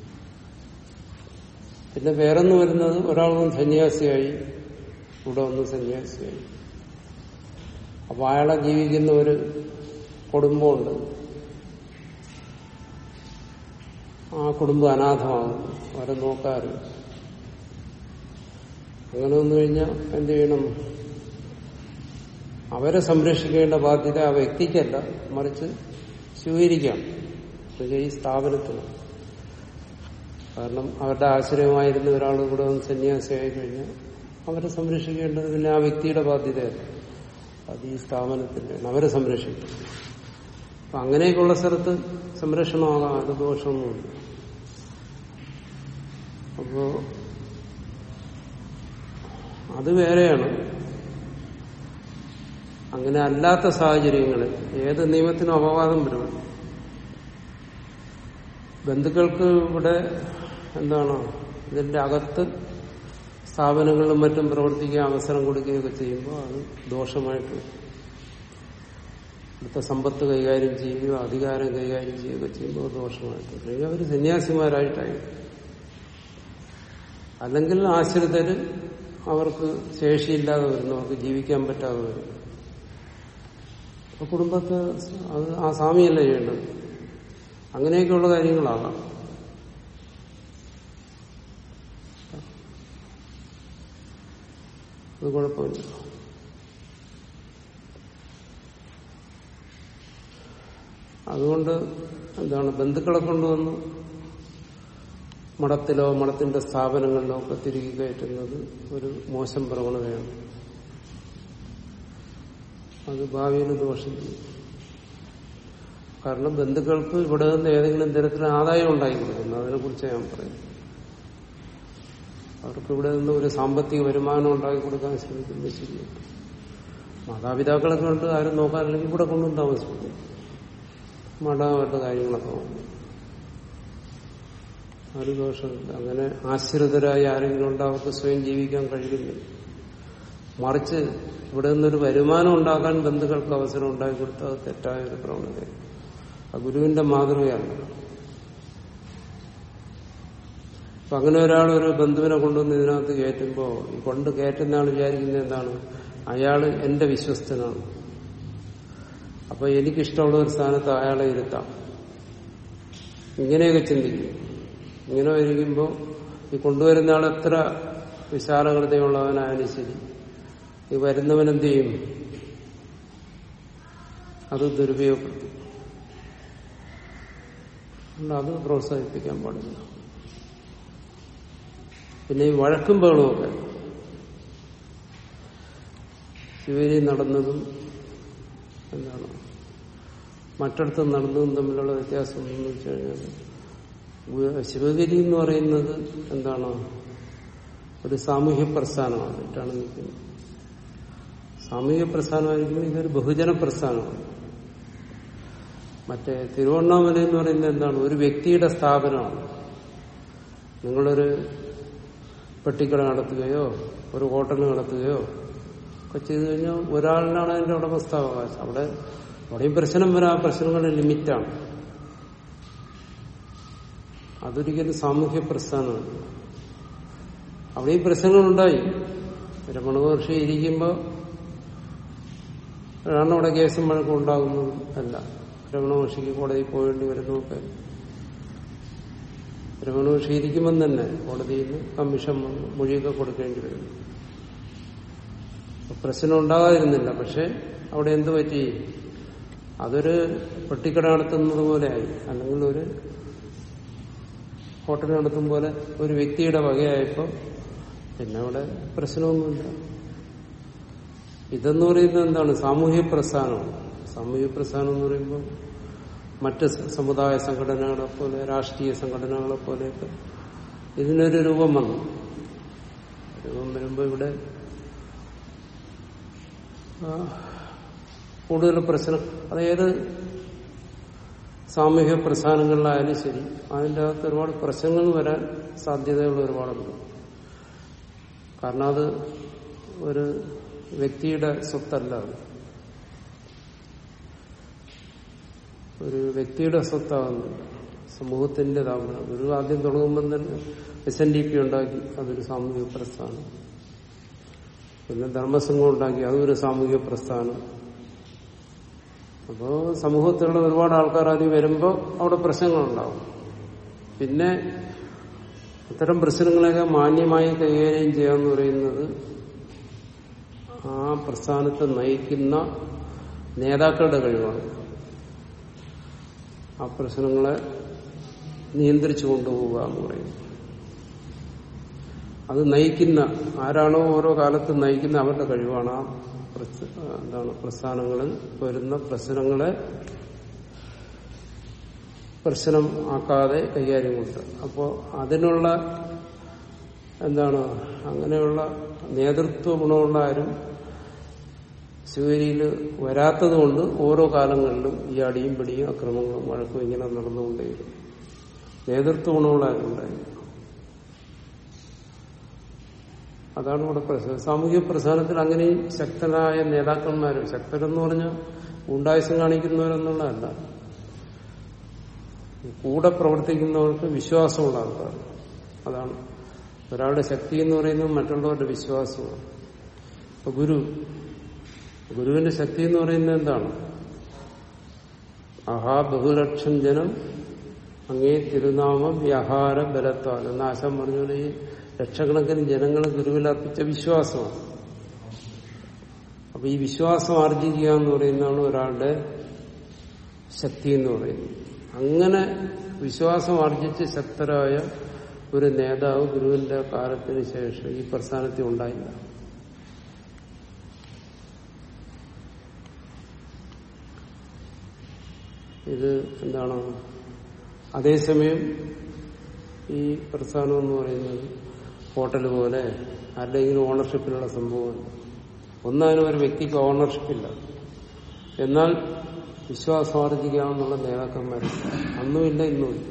പിന്നെ വേറൊന്ന് വരുന്നത് ഒരാളും സന്യാസിയായി ഇവിടെ ഒന്ന് സന്യാസിയായി അപ്പൊ അയാളെ ജീവിക്കുന്ന ഒരു കുടുംബമുണ്ട് ആ കുടുംബം അനാഥമാകും അവരെ നോക്കാറ് അങ്ങനെ വന്നു കഴിഞ്ഞാൽ എന്ത് ചെയ്യണം അവരെ സംരക്ഷിക്കേണ്ട ബാധ്യത ആ വ്യക്തിക്കല്ല മറിച്ച് സ്വീകരിക്കാം എന്നുവെച്ചാൽ ഈ സ്ഥാപനത്തിന് കാരണം അവരുടെ ആശ്രയമായിരുന്ന ഒരാൾ കൂടെ ഒന്ന് സന്യാസിയായി കഴിഞ്ഞാൽ അവരെ സംരക്ഷിക്കേണ്ടത് പിന്നെ ആ വ്യക്തിയുടെ ബാധ്യതയല്ല അത് ഈ സ്ഥാപനത്തിന്റെയാണ് അവരെ സംരക്ഷിക്കും അപ്പൊ അങ്ങനെയൊക്കെയുള്ള സ്ഥലത്ത് സംരക്ഷണമാകാം അത് ദോഷമൊന്നുമില്ല അപ്പോ അത് വേറെയാണ് അങ്ങനെ അല്ലാത്ത സാഹചര്യങ്ങളിൽ ഏത് നിയമത്തിനും അപവാദം വരും ബന്ധുക്കൾക്ക് ഇവിടെ എന്താണ് ഇതിന്റെ അകത്ത് സ്ഥാപനങ്ങളിലും മറ്റും പ്രവർത്തിക്കാൻ അവസരം കൊടുക്കുകയൊക്കെ ചെയ്യുമ്പോൾ അത് ദോഷമായിട്ട് വരും. ഇവിടുത്തെ സമ്പത്ത് കൈകാര്യം ചെയ്യുകയോ അധികാരം കൈകാര്യം ചെയ്യുകയൊക്കെ ചെയ്യുമ്പോൾ അത് ദോഷമായിട്ട് വരും. അല്ലെങ്കിൽ അവർ സന്യാസിമാരായിട്ടായി അല്ലെങ്കിൽ ആശ്രിതര് അവർക്ക് ശേഷിയില്ലാതെ വരുന്നു അവർക്ക് ജീവിക്കാൻ പറ്റാതെ വരും അപ്പൊ കുടുംബത്തെ അത് ആ സ്വാമിയല്ല ചെയ്യേണ്ടത് അങ്ങനെയൊക്കെയുള്ള കാര്യങ്ങളാകാം അത് കുഴപ്പമില്ല അതുകൊണ്ട് എന്താണ് ബന്ധുക്കളെ കൊണ്ടുവന്ന് മഠത്തിലോ മഠത്തിന്റെ സ്ഥാപനങ്ങളിലോ ഒക്കെ തിരികെ കയറ്റുന്നത് ഒരു മോശം പ്രവണതയാണ് അത് ഭാവിയിൽ ദോഷം ചെയ്യും കാരണം ബന്ധുക്കൾക്ക് ഇവിടെ നിന്ന് ഏതെങ്കിലും തരത്തിൽ ആദായം ഉണ്ടായി കൊടുക്കുന്നു അതിനെ കുറിച്ച് ഞാൻ പറയും അവർക്ക് ഇവിടെ നിന്ന് ഒരു സാമ്പത്തിക വരുമാനം ഉണ്ടാക്കി കൊടുക്കാൻ ശ്രമിക്കുന്നത് ശരിയാണ് മാതാപിതാക്കളൊക്കെ ഉണ്ട് ആരും നോക്കാനില്ലെങ്കിൽ ഇവിടെ കൊണ്ടും താമസിക്കുന്നു മഠമായിട്ട് കാര്യങ്ങളൊക്കെ നോക്കും ഒരു ദോഷമില്ല അങ്ങനെ ആശ്രിതരായി ആരെങ്കിലും ഉണ്ട് അവർക്ക് സ്വയം ജീവിക്കാൻ കഴിയുന്നില്ല മറിച്ച് ഇവിടെ നിന്നൊരു വരുമാനം ഉണ്ടാക്കാൻ ബന്ധുക്കൾക്ക് അവസരം ഉണ്ടാക്കി കൊടുത്താൽ അത് തെറ്റായ ഒരു പ്രവണതയാണ് ആ ഗുരുവിന്റെ മാതൃകയാണ് അപ്പൊ അങ്ങനെ ഒരാൾ ഒരു ബന്ധുവിനെ കൊണ്ടുവന്ന് ഇതിനകത്ത് കയറ്റുമ്പോ ഈ കൊണ്ട് കയറ്റുന്ന ആൾ വിചാരിക്കുന്നത് എന്താണ് അയാൾ എന്റെ വിശ്വസ്തനാണ് അപ്പൊ എനിക്കിഷ്ടമുള്ള ഒരു സ്ഥാനത്ത് അയാളെ ഇരുത്താം ഇങ്ങനെയൊക്കെ ചിന്തിക്കും ഇങ്ങനെ ഇരിക്കുമ്പോൾ ഈ കൊണ്ടുവരുന്ന ആൾ എത്ര വിശാലകൃതയുള്ളവനായാലും ശരി ഈ വരുന്നവൻ എന്ത് ചെയ്യും അത് ദുരുപയോഗപ്പെടുത്തും അതുകൊണ്ട് അത് പ്രോത്സാഹിപ്പിക്കാൻ പാടില്ല പിന്നെ ഈ വഴക്കും ബഹളമൊക്കെ ശിവരി നടന്നതും എന്താണ് മറ്റിടത്ത് നടന്നതും തമ്മിലുള്ള വ്യത്യാസം എന്ന് വെച്ച് കഴിഞ്ഞാൽ ഗു- ശിവഗിരി എന്ന് പറയുന്നത് എന്താണ് ഒരു സാമൂഹ്യ പ്രസ്ഥാനമായിട്ടാണ് നിൽക്കുന്നത് സാമൂഹ്യ പ്രസ്ഥാനമായിരിക്കും ഇതൊരു ബഹുജന പ്രസ്ഥാനമാണ് മറ്റേ തിരുവണ്ണാമല എന്ന് പറയുന്നത് എന്താണ് ഒരു വ്യക്തിയുടെ സ്ഥാപനമാണ് നിങ്ങളൊരു പെട്ടിക്കട നടത്തുകയോ ഒരു ഹോട്ടൽ നടത്തുകയോ ഒക്കെ ചെയ്തു കഴിഞ്ഞാൽ ഒരാളിനാണ് അതിന്റെ ഉടമസ്ഥാവകാശം അവിടെ അവിടെയും പ്രശ്നം വരാം ആ പ്രശ്നങ്ങളുടെ ലിമിറ്റാണ് അതൊരിക്കലും സാമൂഹ്യ പ്രസ്ഥാനമല്ല അവിടെയും പ്രശ്നങ്ങളുണ്ടായി രമണ മഹർഷി ഇരിക്കുമ്പോൾ ആണ് അവിടെ കേസും വഴക്കം ഉണ്ടാകുന്നതും അല്ല രമണ മഹർഷിക്ക് കോടതിയിൽ പോകേണ്ടി വരുന്നതൊക്കെ രമണ മഹർഷി ഇരിക്കുമ്പം തന്നെ കോടതിയിൽ നിന്ന് കമ്മീഷൻ വന്ന് മൊഴിയൊക്കെ കൊടുക്കേണ്ടി വരുന്നു അപ്പൊ പ്രശ്നം ഉണ്ടാകാതിരുന്നില്ല പക്ഷെ അവിടെ എന്ത് പറ്റി അതൊരു പെട്ടിക്കട നടത്തുന്നത് പോലെയായി അല്ലെങ്കിൽ ഒരു ഹോട്ടൽ നടത്തും പോലെ ഒരു വ്യക്തിയുടെ വകയായപ്പോ പിന്നെ അവിടെ പ്രശ്നമൊന്നുമില്ല ഇതെന്ന് പറയുന്നത് എന്താണ് സാമൂഹ്യ പ്രസ്ഥാനമാണ് സാമൂഹ്യ പ്രസ്ഥാനം എന്ന് പറയുമ്പോൾ മറ്റ് സ- സമുദായ സംഘടനകളെ പോലെ രാഷ്ട്രീയ സംഘടനകളെ പോലെയൊക്കെ ഇതിനൊരു രൂപം വന്നു രൂപം വരുമ്പോൾ ഇവിടെ ആ, കൂടുതൽ പ്രശ്നം അതേത് സാമൂഹ്യ പ്രസ്ഥാനങ്ങളിലായാലും ശരി അതിൻ്റെ അകത്ത് ഒരുപാട് പ്രശ്നങ്ങൾ വരാൻ സാധ്യതകൾ ഒരുപാടുണ്ട് കാരണം അത് ഒരു വ്യക്തിയുടെ സ്വത്തല്ല അത് ഒരു വ്യക്തിയുടെ സ്വത്താകുന്നില്ല സമൂഹത്തിൻ്റെതാകുന്നില്ല ഒരു ആദ്യം തുടങ്ങുമ്പം തന്നെ എസ് എൻ ഡി പി ഉണ്ടാക്കി അതൊരു സാമൂഹിക പ്രസ്ഥാനം പിന്നെ ധർമ്മസംഘം ഉണ്ടാക്കി അതൊരു സാമൂഹിക പ്രസ്ഥാനം അപ്പോ സമൂഹത്തിലുള്ള ഒരുപാട് ആൾക്കാർ അതിൽ വരുമ്പോൾ അവിടെ പ്രശ്നങ്ങളുണ്ടാവും പിന്നെ ഇത്തരം പ്രശ്നങ്ങളെയൊക്കെ മാന്യമായി കൈകാര്യം ചെയ്യാന്ന് പറയുന്നത് ആ പ്രസ്ഥാനത്തെ നയിക്കുന്ന നേതാക്കളുടെ കഴിവാണ് ആ പ്രശ്നങ്ങളെ നിയന്ത്രിച്ചു കൊണ്ടുപോവുക എന്ന് പറയുന്നത് അത് നയിക്കുന്ന ആരാണോ ഓരോ കാലത്ത് നയിക്കുന്ന അവരുടെ കഴിവാണ് ആ പ്രസ്ഥ- എന്താണ് പ്രസ്ഥാനങ്ങളിൽ വരുന്ന പ്രശ്നങ്ങളെ പ്രശ്നം ആക്കാതെ കൈകാര്യം കൊണ്ട് അപ്പോൾ അതിനുള്ള എന്താണ് അങ്ങനെയുള്ള നേതൃത്വ ഗുണമുള്ള ആരും ശിവരിയിൽ വരാത്തത് കൊണ്ട് ഓരോ കാലങ്ങളിലും ഈ അടിയും പിടിയും അക്രമങ്ങളും വഴക്കും ഇങ്ങനെ നടന്നുകൊണ്ടേയിരുന്നു നേതൃത്വ ഗുണമുള്ള ആരും ഉണ്ടായില്ല അതാണ് ഇവിടെ പ്രശ്നം സാമൂഹിക പ്രസ്ഥാനത്തിൽ അങ്ങനെയും ശക്തരായ നേതാക്കന്മാരും ശക്തരെന്ന് പറഞ്ഞാൽ ഉണ്ടായുസം കാണിക്കുന്നവരെന്നുള്ളതല്ല കൂടെ പ്രവർത്തിക്കുന്നവർക്ക് വിശ്വാസമുള്ള ആൾക്കാർ അതാണ് ഒരാളുടെ ശക്തി എന്ന് പറയുന്നത് മറ്റുള്ളവരുടെ വിശ്വാസമാണ് ഇപ്പൊ ഗുരു ഗുരുവിന്റെ ശക്തി എന്ന് പറയുന്നത് എന്താണ് അഹാ ബഹുലക്ഷം ജനം അങ്ങേ തിരുനാമ വ്യഹാര ബലത്താൽ എന്ന് ആശാൻ പറഞ്ഞ ഈ ലക്ഷക്കണക്കിന് ജനങ്ങളെ ഗുരുവിൽ അർപ്പിച്ച വിശ്വാസമാണ് അപ്പൊ ഈ വിശ്വാസം ആർജിക്കുക എന്ന് പറയുന്നതാണ് ഒരാളുടെ ശക്തി എന്ന് പറയുന്നത് അങ്ങനെ വിശ്വാസം ആർജിച്ച് ശക്തരായ ഒരു നേതാവ് ഗുരുവിന്റെ കാലത്തിന് ശേഷം ഈ പ്രസ്ഥാനത്തിൽ ഉണ്ടായില്ല ഇത് എന്താണ് അതേസമയം ഈ പ്രസ്ഥാനം എന്ന് പറയുന്നത് ഹോട്ടൽ പോലെ ആരുടെയെങ്കിലും ഓണർഷിപ്പിലുള്ള സംഭവമല്ല ഒന്നതിനും ഒരു വ്യക്തിക്ക് ഓണർഷിപ്പില്ല എന്നാൽ വിശ്വാസാർജിക്കാമെന്നുള്ള നേതാക്കന്മാരുണ്ട് അന്നുമില്ല ഇന്നുമില്ല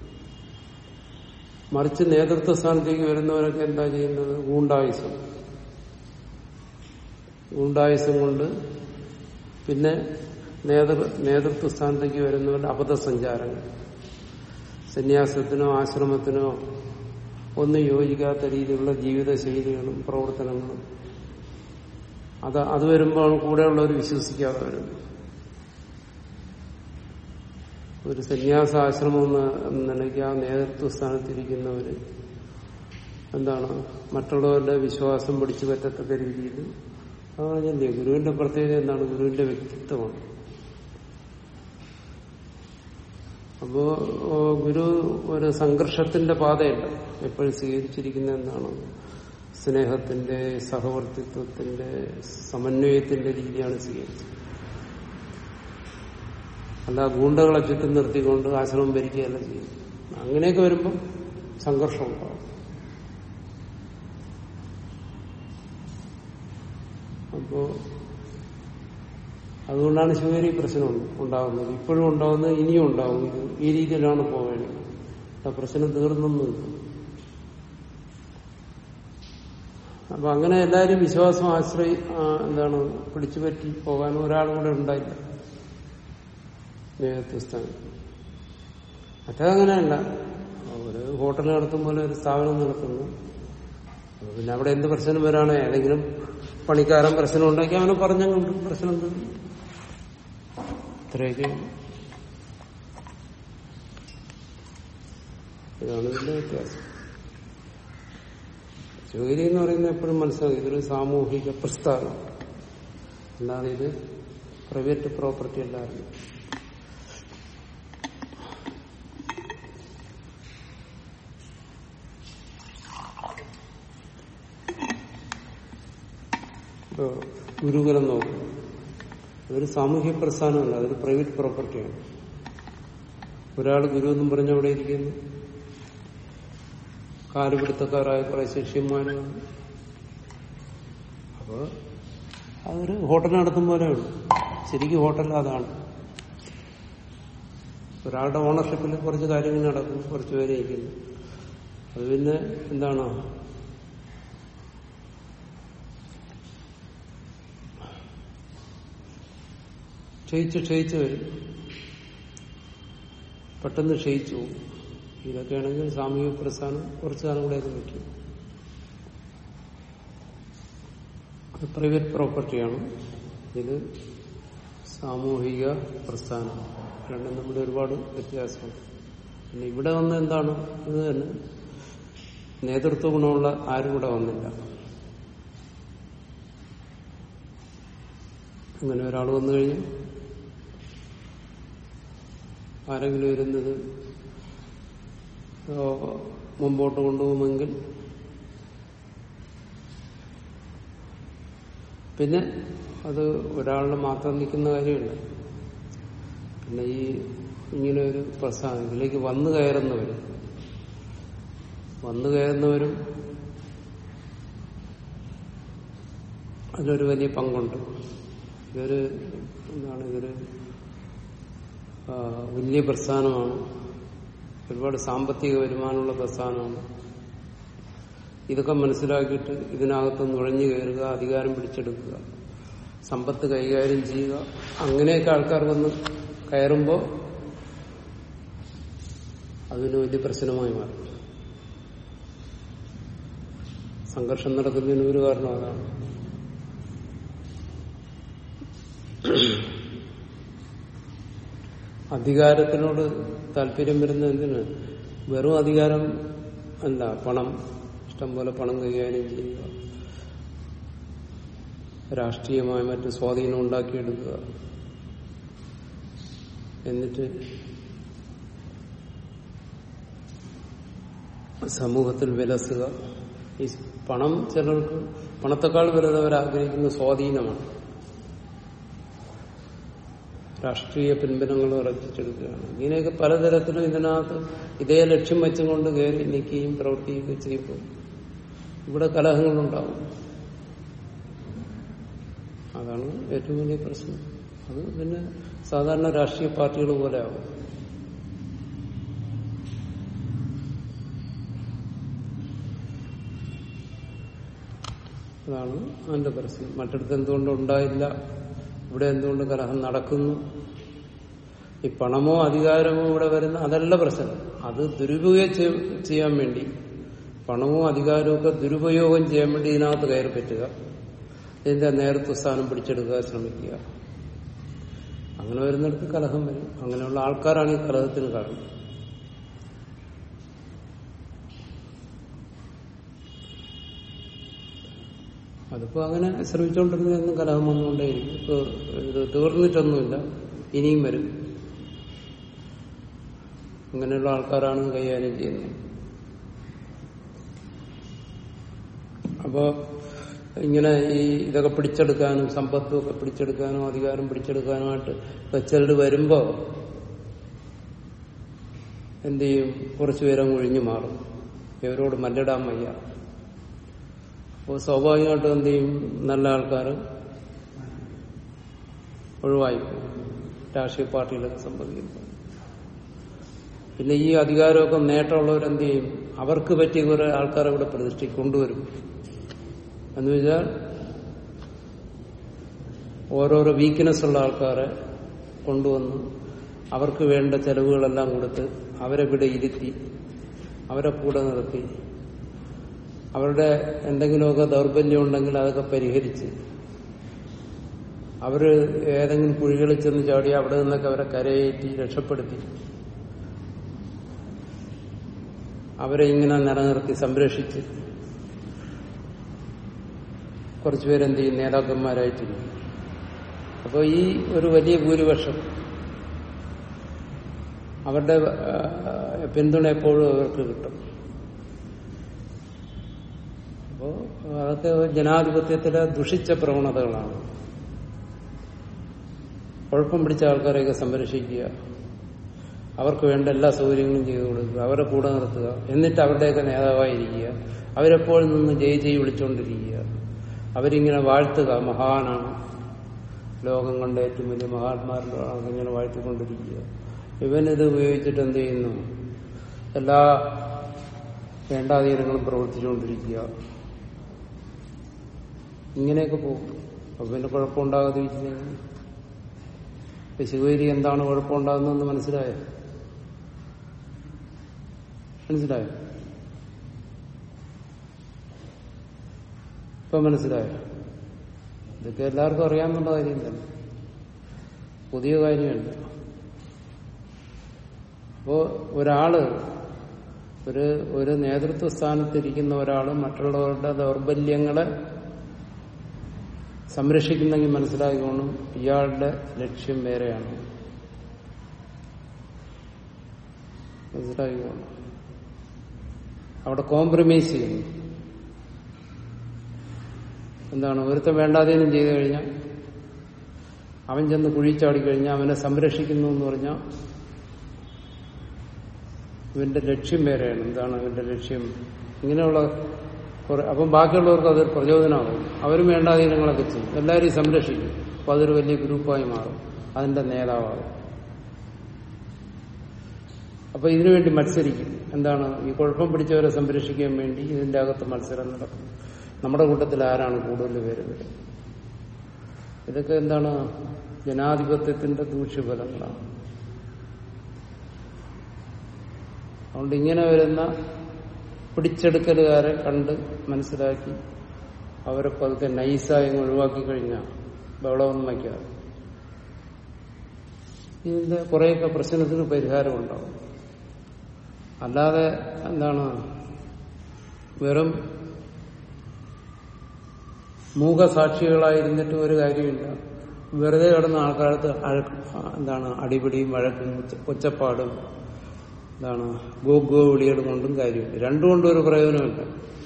മറിച്ച് നേതൃത്വ സ്ഥാനത്തേക്ക് വരുന്നവരൊക്കെ എന്താ ചെയ്യുന്നത് ഗൂണ്ടായുസം ഗൂണ്ടായുസം കൊണ്ട് പിന്നെ നേതൃ നേതൃത്വ സ്ഥാനത്തേക്ക് വരുന്നവരുടെ അബദ്ധസഞ്ചാരങ്ങൾ സന്യാസത്തിനോ ആശ്രമത്തിനോ ഒന്നും യോജിക്കാത്ത രീതിയിലുള്ള ജീവിത ശൈലികളും പ്രവർത്തനങ്ങളും അത് അത് വരുമ്പോൾ കൂടെയുള്ളവർ വിശ്വസിക്കാതെ വരുന്നു ഒരു സന്യാസാശ്രമം എന്ന എന്ന നിലയ്ക്ക് ആ നേതൃത്വ സ്ഥാനത്തിരിക്കുന്നവര് എന്താണ് മറ്റുള്ളവരുടെ വിശ്വാസം പിടിച്ചു പറ്റത്തക്ക രീതിയിൽ അതാണ് ഞാൻ ചെയ്തത്. ഗുരുവിന്റെ പ്രത്യേകത എന്താണ് ഗുരുവിന്റെ വ്യക്തിത്വമാണ് അപ്പോ ഓ, ഗുരു ഒരു സംഘർഷത്തിന്റെ പാതയല്ല എപ്പോഴും സ്വീകരിച്ചിരിക്കുന്ന എന്താണ് സ്നേഹത്തിന്റെ സഹവർത്തിത്വത്തിന്റെ സമന്വയത്തിന്റെ രീതിയാണ് സ്വീകരിച്ചത് അല്ല ഗൂണ്ടകളെ ചുറ്റും നിർത്തിക്കൊണ്ട് ആശ്രമം ഭരിക്കുകയല്ല ചെയ്യും അങ്ങനെയൊക്കെ വരുമ്പം സംഘർഷം ഉണ്ടാവും അപ്പോ അതുകൊണ്ടാണ് ശിവരി പ്രശ്നം ഉണ്ടാകുന്നത് ഇപ്പോഴും ഉണ്ടാകുന്നത് ഇനിയും ഉണ്ടാവും ഇത് ഈ രീതിയിലാണ് പോവേണ്ടത് ആ പ്രശ്നം തീർന്നൊന്നുമില്ല അപ്പൊ അങ്ങനെ എല്ലാവരും വിശ്വാസം ആശ്രയി ആ, എന്താണ് പിടിച്ചുപറ്റി പോകാൻ ഒരാളും കൂടെ ഉണ്ടായില്ല നേതൃസ്ഥാനം മറ്റേതങ്ങനെയല്ല ഒരു ഹോട്ടൽ നടത്തും പോലെ ഒരു സ്ഥാപനം നടത്തുന്നു അപ്പൊ പിന്നെ അവിടെ എന്ത് പ്രശ്നം വരാണ് ഏതെങ്കിലും പണിക്കാരൻ പ്രശ്നം ഉണ്ടാക്കി അവനെ പറഞ്ഞുകൊണ്ട് പ്രശ്നം തീർന്നു ഇത്രയൊക്കെ ഇതാണ് ഇതിന്റെ വ്യത്യാസം ജോലി എന്ന് പറയുന്നത് എപ്പോഴും മനസ്സിലാക്കി ഇതൊരു സാമൂഹിക പ്രസ്ഥാനം അല്ലാതെ ഇത് പ്രൈവറ്റ് പ്രോപ്പർട്ടി അല്ലായിരുന്നു ഇപ്പോ ഗുരുകുലം നോക്കും അതൊരു സാമൂഹ്യ പ്രസ്ഥാനമല്ല അതൊരു പ്രൈവറ്റ് പ്രോപ്പർട്ടിയാണ് ഒരാൾ ഗുരു എന്നും പറഞ്ഞ് അവിടെ ഇരിക്കുന്നു കാലുപിടുത്തക്കാരായ കുറെ ശിഷ്യന്മാരാണ് അപ്പോ അതൊരു ഹോട്ടൽ നടത്തും പോലെയുള്ളൂ ശരിക്കും ഹോട്ടൽ അതാണ് ഒരാളുടെ ഓണർഷിപ്പിൽ കുറച്ച് കാര്യങ്ങൾ നടക്കും കുറച്ച് പേര് ഇരിക്കുന്നു അത് പിന്നെ എന്താണ് ക്ഷയിച്ച് ക്ഷയിച്ച് വരും പെട്ടെന്ന് ക്ഷയിച്ചു പോകും ഇതൊക്കെയാണെങ്കിൽ സാമൂഹിക പ്രസ്ഥാനം കുറച്ചു കാലം കൂടെ അത് നിൽക്കും അത് പ്രൈവറ്റ് പ്രോപ്പർട്ടിയാണ് ഇത് സാമൂഹിക പ്രസ്ഥാനം രണ്ടും നമ്മുടെ ഒരുപാട് വ്യത്യാസമുണ്ട് പിന്നെ ഇവിടെ വന്ന എന്താണ് ഇത് തന്നെ നേതൃത്വ ഗുണമുള്ള ആരും കൂടെ വന്നില്ല അങ്ങനെ ഒരാൾ വന്നു കഴിഞ്ഞു ആരെങ്കിലും ഇരുന്നത് ഓ, മുമ്പോട്ട് കൊണ്ടുപോകുമെങ്കിൽ പിന്നെ അത് ഒരാളുടെ മാത്രം നിൽക്കുന്ന കാര്യമില്ല പിന്നെ ഈ ഇങ്ങനെ ഒരു പ്രസ്ഥാനം ഇതിലേക്ക് വന്നു കയറുന്നവരും വന്നു കയറുന്നവരും അതിലൊരു വലിയ പങ്കുണ്ട് ഇതൊരു എന്താണ് ഇതൊരു ആ, വലിയ പ്രസ്ഥാനമാണ് ഒരുപാട് സാമ്പത്തിക വരുമാനമുള്ള പ്രസ്ഥാനമാണ് ഇതൊക്കെ മനസ്സിലാക്കിയിട്ട് ഇതിനകത്ത് നുഴഞ്ഞു കയറുക അധികാരം പിടിച്ചെടുക്കുക സമ്പത്ത് കൈകാര്യം ചെയ്യുക അങ്ങനെയൊക്കെ ആൾക്കാർ വന്ന് കയറുമ്പോൾ അതിന് വലിയ പ്രശ്നമായി മാറും സംഘർഷം നടക്കുന്നതിന് ഒരു കാരണം അതാണ് അധികാരത്തിനോട് താല്പര്യം വരുന്ന എന്തിന് വെറും അധികാരം അല്ല പണം ഇഷ്ടംപോലെ പണം കൈകാര്യം ചെയ്യുക രാഷ്ട്രീയമായ മറ്റ് സ്വാധീനം ഉണ്ടാക്കിയെടുക്കുക എന്നിട്ട് സമൂഹത്തിൽ വിലസുക ഈ പണം ചിലർക്ക് പണത്തെക്കാൾ വലുത് അവർ ആഗ്രഹിക്കുന്ന സ്വാധീനമാണ് രാഷ്ട്രീയ പിൻബലങ്ങൾ ഉറപ്പിച്ചെടുക്കുകയാണ് ഇങ്ങനെയൊക്കെ പലതരത്തിലും ഇതിനകത്ത് ഇതേ ലക്ഷ്യം വെച്ചുകൊണ്ട് കയറി നിൽക്കുകയും പ്രവർത്തിക്കുകയൊക്കെ ചെയ്യുമ്പോൾ ഇവിടെ കലഹങ്ങളുണ്ടാവും അതാണ് ഏറ്റവും വലിയ പ്രശ്നം അത് പിന്നെ സാധാരണ രാഷ്ട്രീയ പാർട്ടികൾ പോലെ ആവും അതാണ് അതിന്റെ പ്രശ്നം മറ്റിടത്ത് എന്തുകൊണ്ട് ഉണ്ടായില്ല ഇവിടെ എന്തുകൊണ്ട് കലഹം നടക്കുന്നു ഈ പണമോ അധികാരമോ ഇവിടെ വരുന്ന അതല്ല പ്രശ്നം അത് ദുരുപയോഗം ചെയ്യ- ചെയ്യാൻ വേണ്ടി പണമോ അധികാരമോ ഒക്കെ ദുരുപയോഗം ചെയ്യാൻ വേണ്ടി ഇതിനകത്ത് കയറി പറ്റുക ഇതിന്റെ നേതൃത്വ സ്ഥാനം പിടിച്ചെടുക്കുക ശ്രമിക്കുക അങ്ങനെ വരുന്നിടത്ത് കലഹം വരും അങ്ങനെയുള്ള ആൾക്കാരാണ് ഈ കലഹത്തിന് കാരണം അതിപ്പോ അങ്ങനെ ശ്രമിച്ചുകൊണ്ടിരുന്നെന്നും കലഹം വന്നുകൊണ്ടേയിരിക്കും ഇപ്പൊ ഇത് തീർന്നിട്ടൊന്നുമില്ല ഇനിയും വരും അങ്ങനെയുള്ള ആൾക്കാരാണ് ഇത് കൈകാര്യം ചെയ്യുന്നത് അപ്പോ ഇങ്ങനെ ഈ ഇതൊക്കെ പിടിച്ചെടുക്കാനും സമ്പത്തും ഒക്കെ പിടിച്ചെടുക്കാനും അധികാരം പിടിച്ചെടുക്കാനുമായിട്ട് വെച്ചൽഡ് വരുമ്പോ എന്ത് ചെയ്യും കുറച്ചു പേരം ഒഴിഞ്ഞു മാറും ഇവരോട് മല്ലിടാൻ വയ്യ അപ്പോൾ സ്വാഭാവികമായിട്ടും എന്ത് ചെയ്യും നല്ല ആൾക്കാർ ഒഴിവായി പോകും രാഷ്ട്രീയ പാർട്ടിയിലൊക്കെ സംബന്ധിക്കുന്നു പിന്നെ ഈ അധികാരമൊക്കെ നേട്ടമുള്ളവരെന്ത് ചെയ്യും അവർക്ക് പറ്റിയ കുറെ ആൾക്കാരെ ഇവിടെ പ്രതിഷ്ഠി കൊണ്ടുവരും എന്ന് വെച്ചാൽ ഓരോരോ വീക്ക്നെസ് ഉള്ള ആൾക്കാരെ കൊണ്ടുവന്ന് അവർക്ക് വേണ്ട ചെലവുകളെല്ലാം കൊടുത്ത് അവരെ ഇവിടെ ഇരുത്തി അവരെ കൂടെ നിർത്തി അവരുടെ എന്തെങ്കിലുമൊക്കെ ദൗർബല്യം ഉണ്ടെങ്കിൽ അതൊക്കെ പരിഹരിച്ച് അവര് ഏതെങ്കിലും കുഴികളിൽ ചെന്ന് ചാടി അവിടെ നിന്നൊക്കെ അവരെ കരയേറ്റി രക്ഷപ്പെടുത്തി അവരെ ഇങ്ങനെ നിലനിർത്തി സംരക്ഷിച്ച് കുറച്ചുപേരെന്ത് ചെയ്യും നേതാക്കന്മാരായിട്ടിരിക്കും അപ്പോൾ ഈ ഒരു വലിയ ഭൂരിപക്ഷം അവരുടെ ആ, പിന്തുണ എപ്പോഴും അവർക്ക് കിട്ടും അപ്പോ അതൊക്കെ ജനാധിപത്യത്തിലെ ദുഷിച്ച പ്രവണതകളാണ് കുഴപ്പം പിടിച്ച ആൾക്കാരെയൊക്കെ സംരക്ഷിക്കുക അവർക്ക് വേണ്ട എല്ലാ സൗകര്യങ്ങളും ചെയ്തു കൊടുക്കുക അവരെ കൂടെ നിർത്തുക എന്നിട്ട് അവരുടെയൊക്കെ നേതാവായിരിക്കുക അവരെപ്പോഴും നിന്ന് ജയ് ജയ് വിളിച്ചുകൊണ്ടിരിക്കുക അവരിങ്ങനെ വാഴ്ത്തുക മഹാനാണ് ലോകം കണ്ട ഏറ്റവും വലിയ മഹാത്മാരുടെ ഇങ്ങനെ വാഴ്ത്തിക്കൊണ്ടിരിക്കുക ഇവനിത് ഉപയോഗിച്ചിട്ട് എന്ത് ചെയ്യുന്നു എല്ലാ വേണ്ടാതീരങ്ങളും പ്രവർത്തിച്ചുകൊണ്ടിരിക്കുക ഇങ്ങനെയൊക്കെ പോകും അപ്പൊ പിന്നെ കുഴപ്പമുണ്ടാകാതിരിക്കുന്നെങ്കിൽ ഇപ്പൊ ശിവഗിരി എന്താണ് കുഴപ്പമുണ്ടാകുന്നതെന്ന് മനസ്സിലായോ മനസ്സിലായോ ഇപ്പൊ മനസ്സിലായോ ഇതൊക്കെ എല്ലാവർക്കും അറിയാവുന്ന കാര്യം തന്നെ പുതിയ കാര്യമല്ല അപ്പോ ഒരാള് ഒരു ഒരു നേതൃത്വ സ്ഥാനത്തിരിക്കുന്ന ഒരാള് മറ്റുള്ളവരുടെ ദൗർബല്യങ്ങളെ സംരക്ഷിക്കുന്നെങ്കിൽ മനസ്സിലാക്കിക്കോണം ഇയാളുടെ ലക്ഷ്യം വേറെയാണ് മനസ്സിലാക്കിക്കോണം അവിടെ കോംപ്രമൈസ് ചെയ്യുന്നു എന്താണ് ഒരുത്തം വേണ്ടാതേനും ചെയ്തു കഴിഞ്ഞാൽ അവൻ ചെന്ന് കുഴിച്ചാടി കഴിഞ്ഞാൽ അവനെ സംരക്ഷിക്കുന്നു എന്ന് പറഞ്ഞാൽ ഇവന്റെ ലക്ഷ്യം വേറെയാണ് എന്താണ് അവന്റെ ലക്ഷ്യം ഇങ്ങനെയുള്ള കുറെ അപ്പം ബാക്കിയുള്ളവർക്ക് അതൊരു പ്രചോദനമാകും അവരും വേണ്ടാധീനങ്ങളൊക്കെ ചെയ്യും എല്ലാവരെയും സംരക്ഷിക്കും അപ്പൊ അതൊരു വലിയ ഗ്രൂപ്പായി മാറും അതിന്റെ നേതാവാകും അപ്പൊ ഇതിനുവേണ്ടി മത്സരിക്കും എന്താണ് ഈ കുഴപ്പം പിടിച്ചവരെ സംരക്ഷിക്കാൻ വേണ്ടി ഇതിന്റെ അകത്ത് മത്സരം നടക്കും നമ്മുടെ കൂട്ടത്തിൽ ആരാണ് കൂടുതൽ പേര് വരും ഇതൊക്കെ എന്താണ് ജനാധിപത്യത്തിന്റെ ദൂഷ്യഫലങ്ങളാണ് അതുകൊണ്ട് ഇങ്ങനെ വരുന്ന പിടിച്ചെടുക്കലുകാരെ കണ്ട് മനസ്സിലാക്കി അവരെ പതുക്കെ നൈസായി അങ്ങ് ഒഴിവാക്കി കഴിഞ്ഞാൽ ബഹളമൊന്നും വയ്ക്കാതെ ഇതിന്റെ കുറേയൊക്കെ പ്രശ്നത്തിന് പരിഹാരം ഉണ്ടാവും അല്ലാതെ എന്താണ് വെറും മൂകസാക്ഷികളായിരുന്നിട്ട് ഒരു കാര്യമില്ല വെറുതെ കിടന്ന ആൾക്കാർക്ക് അഴ- എന്താണ് അടിപിടിയും വഴക്കും ഒച്ച- ഒച്ചപ്പാടും എന്താണ് ഗോ ഗോ വിളികളും കൊണ്ടും കാര്യമില്ല രണ്ടും കൊണ്ടും ഒരു പ്രയോജനമില്ല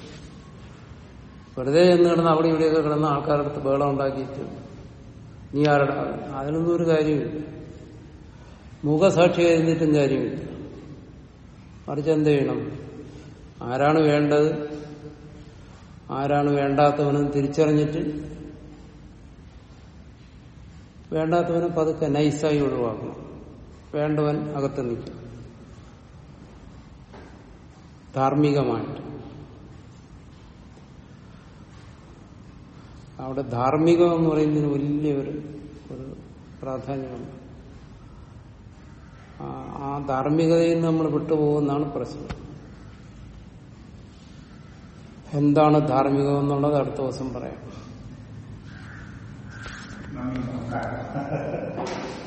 വെറുതെ എന്ന് കിടന്ന് അവിടെ ഇവിടെയൊക്കെ കിടന്ന ആൾക്കാരുടെ അടുത്ത് ബഹളം ഉണ്ടാക്കിയിട്ട് നീ ആരുടെ അതിനൊന്നും ഒരു കാര്യമില്ല മുഖസാക്ഷി കഴിഞ്ഞിട്ടും കാര്യമില്ല മറിച്ച് എന്ത് ചെയ്യണം ആരാണ് വേണ്ടത് ആരാണ് വേണ്ടാത്തവനെന്ന് തിരിച്ചറിഞ്ഞിട്ട് വേണ്ടാത്തവനെ പതുക്കെ നൈസായി ഒഴിവാക്കണം വേണ്ടവൻ അകത്ത് നിൽക്കും ധാർമ്മികമായിട്ട് അവിടെ ധാർമ്മികം എന്ന് പറയുന്നതിന് വലിയൊരു ഒരു പ്രാധാന്യമുണ്ട് ആ- ആ ധാർമ്മികതയിൽ നിന്ന് നമ്മൾ വിട്ടുപോകുന്നതാണ് പ്രശ്നം എന്താണ് ധാർമ്മികം എന്നുള്ളത് അടുത്ത ദിവസം പറയാം നന്ദി നമസ്കാരം